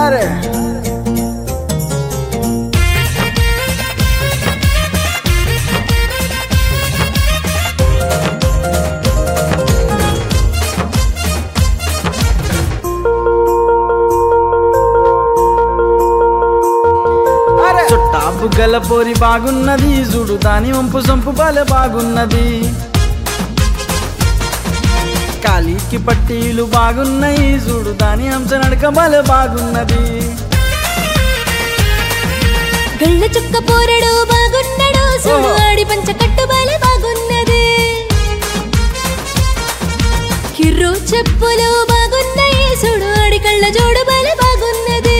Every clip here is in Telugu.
అరే చుట్టా బుగ్గల పోరి బాగున్నది చూడు దాని వంపు సొంపు బాలే బాగున్నది కాలికి పట్టీలు బాగున్నాయి చూడు దాని అంశ నడక బాలే బాగున్నది గళ్ళ చుక్క పోరడు బాగున్నాడు చూడు ఓ. ఆడి పంచ కట్టుబాలే బాగున్నది కిర్రు చెప్పులు బాగున్నాయి చూడు ఆడి కళ్ళ జోడు బాలే బాగున్నది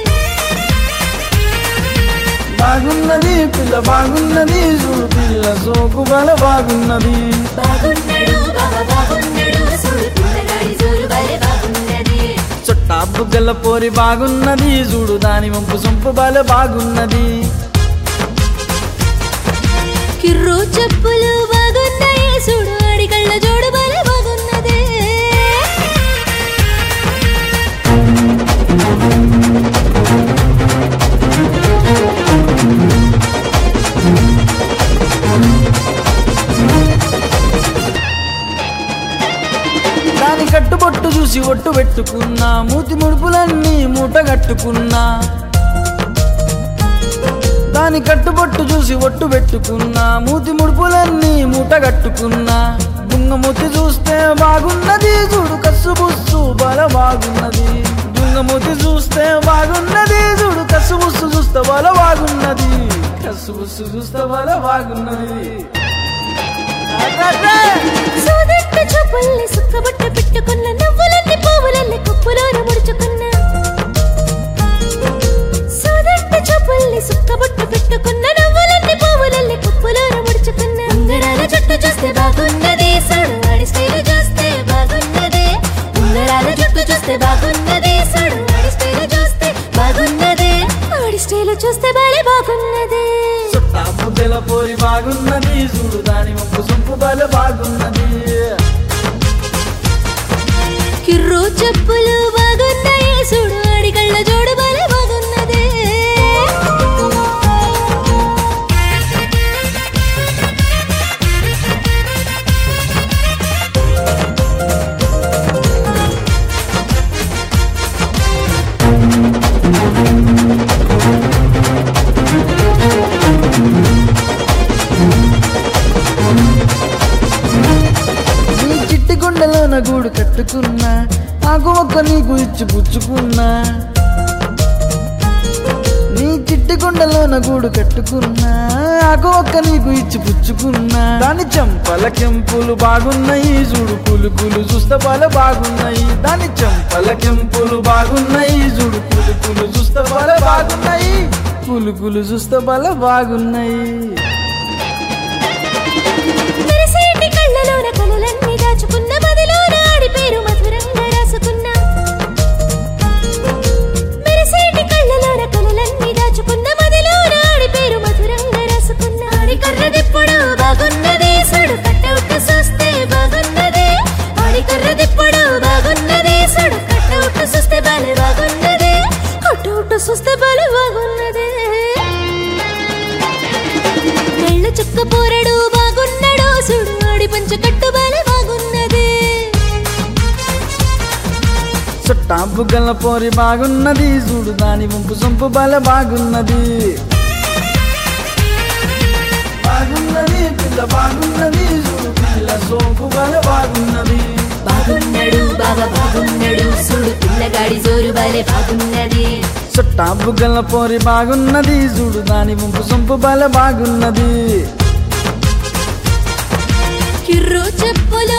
బాగున్నది పిల్ల బాగున్నది చూడు పిల్ల సోకు బాలే బాగున్నది బాగున్నాడు బాబా బాగున్నాడు చూడు పిల్లగాడి జోరు బాలే బాగున్నది చుట్టా బుగ్గల పోరి బాగున్నది చూడు దాని వంపు సొంపు బాలే బాగున్నది కిర్రు చెప్పులు బాగున్నాయి చూడు ఆడి కళ్ళ జోడు బాలే బాగున్నది దాని కట్టుబొట్టు చూసి ఒట్టు పెట్టుకున్నా మూతి ముడుపులన్నీ మూట కట్టుకున్నా దాని కట్టుబొట్టు చూసి ఒట్టు పెట్టుకున్నా మూతి ముడుపులన్నీ మూట కట్టుకున్నా దుంగమూతి చూస్తే బాగున్నది చూడు కస్సు బుస్సు బల బాగున్నది దుంగమూతి చూస్తే బాగున్నది చూడు కస్సు బుస్సు చూస్తే బల బాగున్నది కస్సు బుస్సు చూస్తే బల బాగున్నది అట్లా సోదట్ట చూపుల్ని సుక్కబట్ట పెట్టుకున్న నవ్వులన్నీ పువ్వులన్నీ కుప్పులోన ముడుచుకున్న సోదట్ట చూపుల్ని సుక్కబట్ట పెట్టుకున్న నవ్వులన్నీ పువ్వులన్నీ కుప్పులోన ముడుచుకున్న ఉంగరాల జుట్టు చూస్తే బాగున్నది సోడు వాడి స్టైల్ చూస్తే బాగున్నది ఉంగరాల జుట్టు చూస్తే బాగున్నది సోడు వాడి స్టైల్ చూస్తే బాగున్నది వాడి స్టైల్ చూస్తే బాలే బాగున్నది చుట్టా బుగ్గల పోరి బాగున్నది చూడు దాని ముప్పు సొంపు బల బాగున్నది కిర్రు చెప్పులు బాగున్నాయి చూడు ఆడి కళ్ళ జోడు బాలే బాగున్నది నీ చిట్టి గుండెలోన గూడు కట్టుకున్నా నాకు ఒక్క నీకు ఇచ్చి పుచ్చుకున్నా నీ చిట్టి గుండెలోన గూడు కట్టుకున్నా నాకు ఒక్క నీకు ఇచ్చి పుచ్చుకున్నా దాని చెంపల కెంపులు బాగున్నాయి చూడు కులుకులు చూస్తే బాల బాగున్నాయి దాని చెంపల కెంపులు బాగున్నాయి చూడు కులుకులు చూస్తే బాల బాగున్నాయి కులుకులు చూస్తే బాల బాగున్నాయి మెరిసేటి కళ్ళలోన కలలన్నీ దాచుకున్న మదిలోన ఆడి పేరు మధురంగా రాసుకున్నా మెరిసేటి కళ్ళలోన కలలన్నీ దాచుకున్న మదిలోన ఆడి పేరు మధురంగా రాసుకున్న ఆడి కర్రదిప్పుడు బాగున్నది సడు కట్టౌట్ చూస్తే బాగున్నది ఆడి కర్రదిప్పుడు బాగున్నది సడు కట్టౌట్ చూస్తే బాలే బాగున్నది కట్టౌట్ చూస్తే బాలే బాగున్నది కళ్ళ చుక్క పోరడు బాగున్నాడు చూడు ఆడి పంచ కట్టు బాలే బాగున్నది చుట్టా బుగ్గల పోరి బాగున్నది చూడు దాని వంపు సొంపు బల బాగున్నది బాగున్నది పిల్ల బాగున్నది చూడు పిల్ల సోపు బల బాగున్నది బాగున్నాడు బాబా బాగున్నాడు చూడు పిల్లగాడి జోరు బాలే బాగున్నది చుట్టా బుగ్గల పోరి బాగున్నది చూడు దాని వంపు సొంపు బల బాగున్నది కిర్రు చెప్పులు